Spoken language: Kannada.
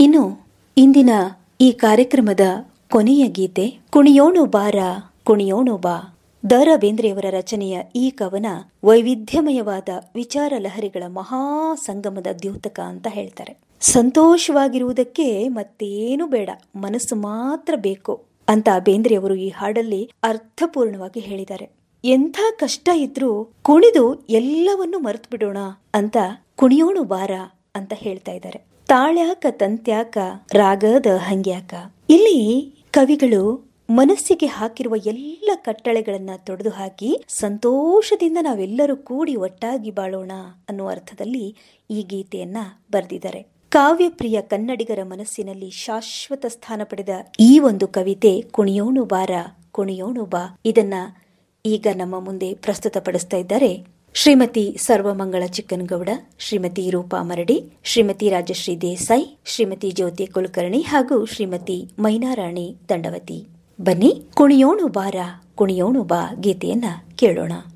ಇನ್ನು ಇಂದಿನ ಈ ಕಾರ್ಯಕ್ರಮದ ಕೊನೆಯ ಗೀತೆ ಕುಣಿಯೋಣು ಬಾರ ಕುಣಿಯೋಣು ಬಾ ದ ರಾ ಬೇಂದ್ರೆಯವರ ರಚನೆಯ ಈ ಕವನ ವೈವಿಧ್ಯಮಯವಾದ ವಿಚಾರ ಲಹರಿಗಳ ಮಹಾ ಸಂಗಮದ ದ್ಯೋತಕ ಅಂತ ಹೇಳ್ತಾರೆ ಸಂತೋಷವಾಗಿರುವುದಕ್ಕೆ ಮತ್ತೇನು ಬೇಡ ಮನಸ್ಸು ಮಾತ್ರ ಬೇಕು ಅಂತ ಬೇಂದ್ರೆಯವರು ಈ ಹಾಡಲ್ಲಿ ಅರ್ಥಪೂರ್ಣವಾಗಿ ಹೇಳಿದ್ದಾರೆ ಎಂಥ ಕಷ್ಟ ಇದ್ರೂ ಕುಣಿದು ಎಲ್ಲವನ್ನೂ ಮರೆತು ಬಿಡೋಣ ಅಂತ ಕುಣಿಯೋಣು ಬಾರ ಅಂತ ಹೇಳ್ತಾ ಇದ್ದಾರೆ ತಾಳ್ಯಾಕ ತಂತ್ಯಾಕ ರಾಗದ ಹಂಗ್ಯಾಕ ಇಲ್ಲಿ ಕವಿಗಳು ಮನಸ್ಸಿಗೆ ಹಾಕಿರುವ ಎಲ್ಲ ಕಟ್ಟಳೆಗಳನ್ನ ತೊಡೆದು ಹಾಕಿ ಸಂತೋಷದಿಂದ ನಾವೆಲ್ಲರೂ ಕೂಡಿ ಒಟ್ಟಾಗಿ ಬಾಳೋಣ ಅನ್ನುವ ಅರ್ಥದಲ್ಲಿ ಈ ಗೀತೆಯನ್ನ ಬರೆದಿದ್ದಾರೆ ಕಾವ್ಯಪ್ರಿಯ ಕನ್ನಡಿಗರ ಮನಸ್ಸಿನಲ್ಲಿ ಶಾಶ್ವತ ಸ್ಥಾನ ಪಡೆದ ಈ ಒಂದು ಕವಿತೆ ಕುಣಿಯೋಣು ಬಾರ ಕುಣಿಯೋಣು ಬಾ ಇದನ್ನ ಈಗ ನಮ್ಮ ಮುಂದೆ ಪ್ರಸ್ತುತಪಡಿಸ್ತಾ ಇದ್ದಾರೆ ಶ್ರೀಮತಿ ಸರ್ವಮಂಗಳ ಚಿಕ್ಕನಗೌಡ ಶ್ರೀಮತಿ ರೂಪಾ ಮರಡಿ ಶ್ರೀಮತಿ ರಾಜಶ್ರೀ ದೇಸಾಯಿ ಶ್ರೀಮತಿ ಜ್ಯೋತಿ ಕುಲಕರ್ಣಿ ಹಾಗೂ ಶ್ರೀಮತಿ ಮೈನಾರಾಣಿ ದಂಡವತಿ ಬನ್ನಿ ಕುಣಿಯೋಣು ಬಾರ ಕುಣಿಯೋಣು ಬಾ ಗೀತೆಯನ್ನ ಕೇಳೋಣ